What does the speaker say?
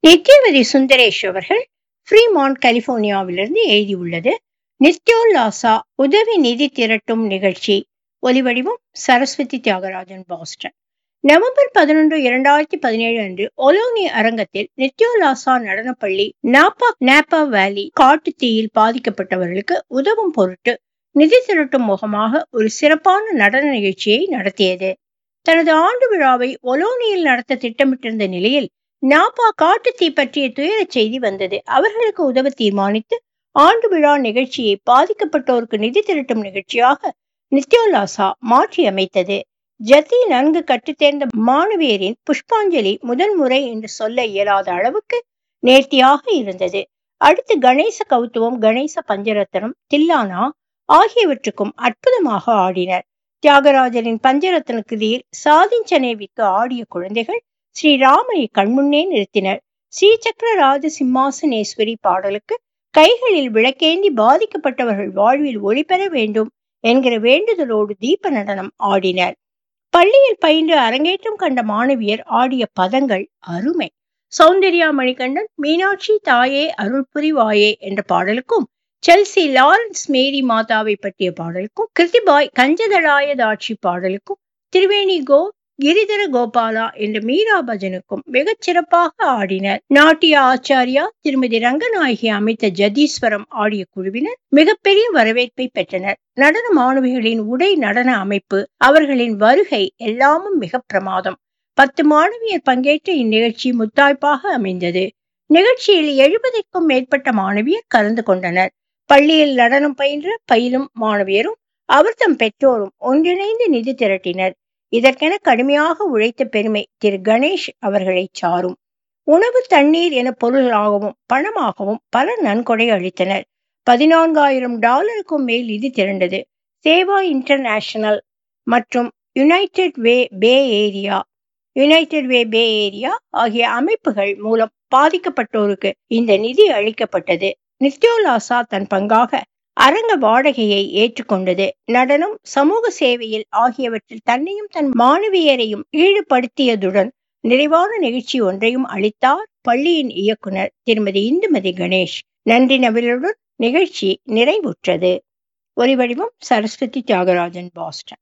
நித்யவதி சுந்தரேஷ் அவர்கள் ஃப்ரீமாண்ட் கலிபோர்னியாவிலிருந்து எழுதியுள்ளது நித்யோல்லாசா உதவி நிதி திரட்டும் நிகழ்ச்சி ஒலிவடிவம் சரஸ்வதி தியாகராஜன் பாஸ்டன் நவம்பர் பதினொன்று இரண்டாயிரத்தி பதினேழு அன்று ஒலோனி அரங்கத்தில் நித்யோல்லாசா நடனப்பள்ளி நாப்பா நாப்பா வேலி காட்டு தீயில் பாதிக்கப்பட்டவர்களுக்கு உதவும் பொருட்டு நிதி திரட்டும் முகமாக ஒரு சிறப்பான நடன நிகழ்ச்சியை நடத்தியது தனது ஆண்டு விழாவை ஒலோனியில் நடத்த திட்டமிட்டிருந்த நிலையில் நாப்பா காட்டுத்தீ பற்றிய துயரச் செய்தி வந்தது அவர்களுக்கு உதவ தீர்மானித்து ஆண்டு விழா நிகழ்ச்சியை பாதிக்கப்பட்டோருக்கு நிதி திரட்டும் நிகழ்ச்சியாக நித்யோல்லாசா மாற்றி அமைத்தது ஜதி நன்கு கற்றுத்தேர்ந்த மாணவியரின் புஷ்பாஞ்சலி முதல் முறை என்று சொல்ல இயலாத அளவுக்கு நேர்த்தியாக இருந்தது அடுத்து கணேச கௌத்துவம் கணேச பஞ்சரத்னம் தில்லானா ஆகியவற்றுக்கும் அற்புதமாக ஆடினர் தியாகராஜரின் பஞ்சரத்ன கிரியில் சாதிஞ்சனேவிக்கு ஆடிய குழந்தைகள் ஸ்ரீராமனை கண்முன்னே நிறுத்தினர் ஸ்ரீசக்கர ராஜ சிம்மாசனேஸ்வரி பாடலுக்கு கைகளில் விளக்கேந்தி பாதிக்கப்பட்டவர்கள் வாழ்வில் ஒளி பெற வேண்டும் என்கிற வேண்டுதலோடு தீப நடனம் ஆடினர் பள்ளியில் பயின்று அரங்கேற்றம் கண்ட மாணவியர் ஆடிய பதங்கள் அருமை சௌந்தர்யா மணிகண்டன் மீனாட்சி தாயே அருள் புரிவாயே என்ற பாடலுக்கும் செல்சி லாரன்ஸ் மேரி மாதாவை பற்றிய பாடலுக்கும் கிருத்திபாய் கஞ்சதளாய தாட்சி பாடலுக்கும் திரிவேணி கோ கிரிதர கோபாலா என்ற மீரா பஜனுக்கும் மிகச் சிறப்பாக ஆடினர் நாட்டிய ஆச்சாரியா திருமதி ரங்கநாயகி அமைத்த ஜதீஸ்வரம் ஆடிய குழுவினர் மிகப்பெரிய வரவேற்பை பெற்றனர் நடன மாணவிகளின் உடை நடன அமைப்பு அவர்களின் வருகை எல்லாமும் மிக பிரமாதம் பத்து மாணவியர் பங்கேற்ற இந்நிகழ்ச்சி முத்தாய்ப்பாக அமைந்தது நிகழ்ச்சியில் எழுபதுக்கும் மேற்பட்ட மாணவியர் கலந்து கொண்டனர் பள்ளியில் நடனம் பயின்ற பயிலும் மாணவியரும் அவர்தம் பெற்றோரும் ஒன்றிணைந்து நிதி திரட்டினர் இதற்கென கடுமையாக உழைத்த பெருமை திரு கணேஷ் அவர்களை சாரும் உணவு தண்ணீர் என பொருளாகவும் பணமாகவும் பல நன்கொடை அளித்தனர் பதினான்காயிரம் டாலருக்கும் மேல் நிதி திரண்டது சேவா இன்டர்நேஷனல் மற்றும் United Way Bay Area United Way Bay Area ஆகிய அமைப்புகள் மூலம் பாதிக்கப்பட்டோருக்கு இந்த நிதி அளிக்கப்பட்டது நித்யோலாசா தன் பங்காக அரங்க வாடகையை ஏற்றுக்கொண்டது நடனம் சமூக சேவையில் ஆகியவற்றில் தன்னையும் தன் மாணவியரையும் ஈடுபடுத்தியதுடன் நிறைவான நிகழ்ச்சி ஒன்றையும் அளித்தார் பள்ளியின் இயக்குனர் திருமதி இந்துமதி கணேஷ் நன்றி நவிலுடன் நிகழ்ச்சி நிறைவுற்றது ஒலிவடிவம் சரஸ்வதி தியாகராஜன் பாஸ்டன்